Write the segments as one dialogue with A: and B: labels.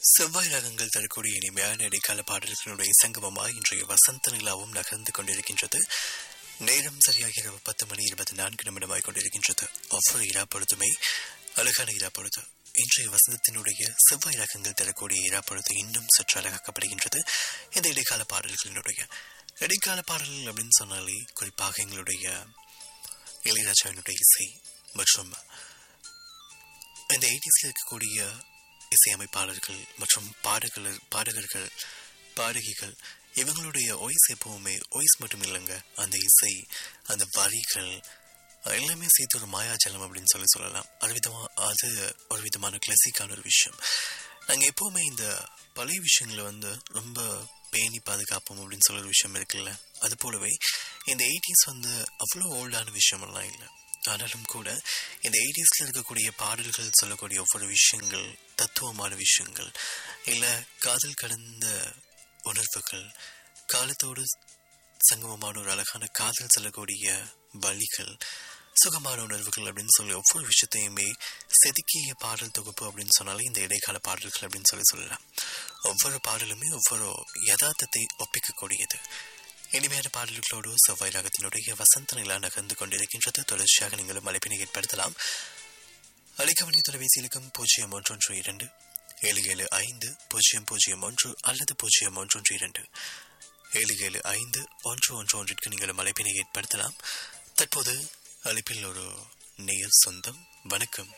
A: செவ்வாய் ரகங்கள் தரக்கூடிய இனிமையான இடைக்கால பாடல்களுடைய சங்கமமாய் இன்றைய வசந்த நிலாவும் நகர்ந்து கொண்டிருக்கின்றது நேரம் சரியாக இரவு பத்து மணி இருபத்தி நான்கு நிமிடமாய் கொண்டிருக்கின்றது ஒவ்வொரு இரா பொழுதுமே அழகான இரா பொழுது இன்றைய வசந்தத்தினுடைய செவ்வாய் ரகங்கள் தரக்கூடிய இரா பொழுது இன்னும் சற்று அழகாக்கப்படுகின்றது இந்த இடைக்கால பாடல்களினுடைய இடைக்கால பாடல்கள் அப்படின்னு சொன்னாலே குறிப்பாக எங்களுடைய இளையராஜாவினுடைய இசை மற்றும் இந்த எயிட்டிஸில் இருக்கக்கூடிய இசையமைப்பாளர்கள் மற்றும் பாடகர் பாடகர்கள் பாடகிகள் இவங்களுடைய ஒய்ஸ் எப்பவுமே ஒய்ஸ் மட்டும் இல்லைங்க அந்த இசை அந்த வரிகள் எல்லாமே சேர்த்து ஒரு மாயாஜலம் அப்படின்னு சொல்லி சொல்லலாம் அது விதமா அது ஒரு விதமான கிளாசிக்கான ஒரு விஷயம் நாங்கள் எப்போவுமே இந்த பழைய விஷயங்களை வந்து ரொம்ப பேணி பாதுகாப்போம் அப்படின்னு சொல்ல ஒரு விஷயம் இருக்குல்ல அது போலவே இந்த எயிட்டிஸ் வந்து அவ்வளோ ஓல்டான விஷயமெல்லாம் இல்லை ஆனாலும் கூட இந்த எயிட்டிஸில் இருக்கக்கூடிய பாடல்கள் சொல்லக்கூடிய ஒவ்வொரு விஷயங்கள் தத்துவமான விஷயங்கள் இல்லை காதல் கடந்த உணர்வுகள் காலத்தோடு சங்கமமான ஒரு அழகான காதல் சொல்லக்கூடிய வழிகள் சுகமான உணர்வுகள் அப்படின்னு சொல்லி ஒவ்வொரு விஷயத்தையுமே செதுக்கிய பாடல் தொகுப்பு அப்படின்னு சொன்னாலே இந்த இடைக்கால பாடல்கள் அப்படின்னு சொல்லி சொல்லலாம் ஒவ்வொரு பாடலுமே ஒவ்வொரு யதார்த்தத்தை ஒப்பிக்கக்கூடியது இனிமையான பாடல்களோடு செவ்வாய் ராகத்தினுடைய வசந்த நிலா நகர்ந்து கொண்டிருக்கின்றது தொடர்ச்சியாக நீங்களும் அழைப்பினை ஏற்படுத்தலாம் அழைக்கவணி தொலைபேசி இலக்கம் பூஜ்ஜியம் ஒன்றொன்று இரண்டு ஏழு ஏழு ஐந்து பூஜ்ஜியம் பூஜ்ஜியம் ஒன்று அல்லது பூஜ்ஜியம் ஒன்றொன்று இரண்டு ஏழு ஏழு ஐந்து ஒன்று ஒன்று ஒன்றிற்கு நீங்களும் அழைப்பினை ஏற்படுத்தலாம் தற்போது அழைப்பில் ஒரு நேயர் சொந்தம் வணக்கம்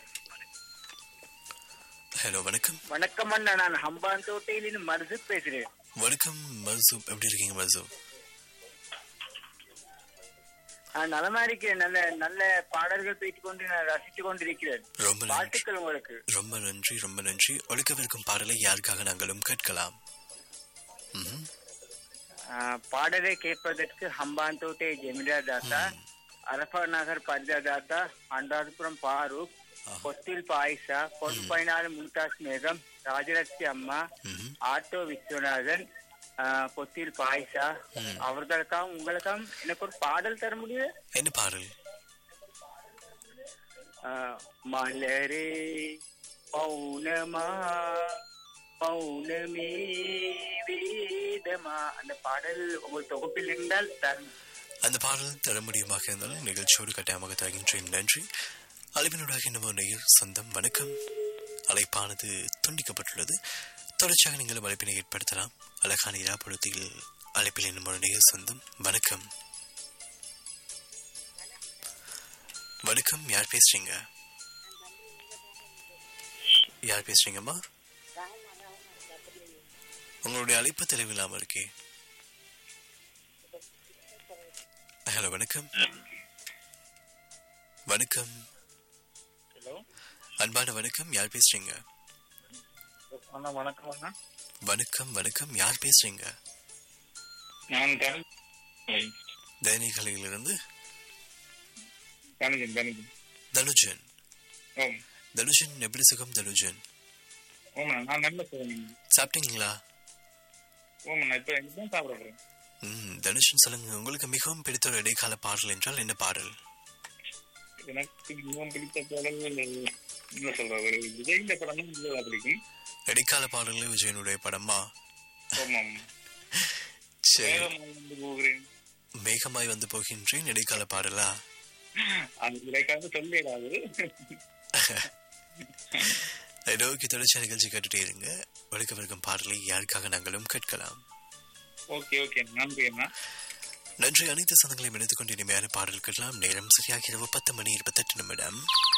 A: ஹலோ வணக்கம்
B: வணக்கம் அண்ணா நான் ஹம்பான் தோட்டையிலிருந்து மருது பேசுறேன்
A: வணக்கம் மர்சூப் எப்படி இருக்கீங்க மர்சூப்
B: நான் நலமா இருக்கிறேன் நல்ல நல்ல பாடல்கள் பேசிக் கொண்டு நான் ரசித்துக் கொண்டிருக்கிறேன்
A: ரொம்ப நன்றி
B: வாழ்த்துக்கள் உங்களுக்கு
A: ரொம்ப நன்றி ரொம்ப நன்றி ஒழுக்கவிருக்கும் பாடலை யாருக்காக நாங்களும் கேட்கலாம் ம்ஹும்.
B: ஆஹ், பாடலை கேட்பதற்கு ஹம்பான் தோட்டை ஜெமிலா தாத்தா அரபா நகர் பர்தா தாத்தா அண்டாதுபுரம் பாரூக் கொத்தில் பாயிசா பொன்பைனாலு மும்தாஸ் மேகம் ராஜலட்சுமி அம்மா
A: ம்ஹும்.
B: ஆட்டோ விஸ்வநாதன் ஆஹ், கொத்தில் பாயிசா அவர்களுக்காகவும் உங்களுக்காகவும் எனக்கு ஒரு பாடல் தர முடியும்
A: என்ன பாடல்
B: ஆஹ், மலரே பௌனமா பௌனமே வேதமா அந்த பாடல் உங்கள் தொகுப்பில் இருந்தால் தரும்
A: அந்த பாடல் தர முடியுமாக இருந்தாலும் நிகழ்ச்சியோடு கட்டாயமாக தருகின்றேன் நன்றி அழைப்பினூடாக இன்னும் நேயர் சொந்தம் வணக்கம் அழைப்பானது துண்டிக்கப்பட்டுள்ளது தொடர்ச்சியாக நீங்கள் அழைப்பினை ஏற்படுத்தலாம் அழகான இராப்புறத்தில் அழைப்பில் இன்னும் ஒரு நேயர் சொந்தம் வணக்கம் வணக்கம் யார் பேசுறீங்க யார் பேசுறீங்கம்மா உங்களுடைய அழைப்பு தெளிவில்லாம இருக்கே ஹலோ வணக்கம் வணக்கம்
B: ஹலோ
A: அன்பான வணக்கம் யார் பேசுறீங்க
B: அண்ணா வணக்கம் அண்ணா
A: வணக்கம் வணக்கம் யார் பேசுறீங்க
B: நான்
A: தைனிகளிலிருந்து
B: தனிஜன் தனிஜன்
A: தனுஜன்
B: ஓம்
A: தனுஜன் எப்படி சுகம் தனுஜன்
B: ஓமண்ணா நான் நல்ல சொல்லுங்க
A: சாப்பிட்டீங்களா
B: ஓமண்ணா இப்போ எனக்கு தான் சாப்பிட போகிறேன்
A: ம் தனுஷன் சொல்லுங்க உங்களுக்கு மிகவும் பிடித்த ஒரு இடைக்கால பாடல் என்றால் என்ன பாடல்
B: எனக்கு மிகவும் பிடித்த பாடல் என்ன சொல்றது விஜய்ந்த படம் தான் மிகவும் பிடிக்கும்
A: இடைக்கால பாடல்கள் விஜயனுடைய படமா
B: ஆமாம்
A: சரி
B: வேகம் வந்து போகிறேன்
A: மேகமாய் வந்து போகின்றேன் இடைக்கால பாடலா
B: அந்த விலைக்காக சொல்லிடாது
A: நோக்கி தொடர்ச்சி நிகழ்ச்சி கேட்டுட்டே இருங்க ஒழுக்கவிருக்கும் பாடலை யாருக்காக நாங்களும் கேட்கலாம்
B: ஓகே ஓகே நன்றி அண்ணா
A: நன்றி அனைத்து சொந்தங்களையும் இணைத்துக் கொண்டு இனிமையான பாடல் கேட்கலாம் நேரம் சரியாக இரவு பத்து மணி இருபத்தெட்டு நிமிடம்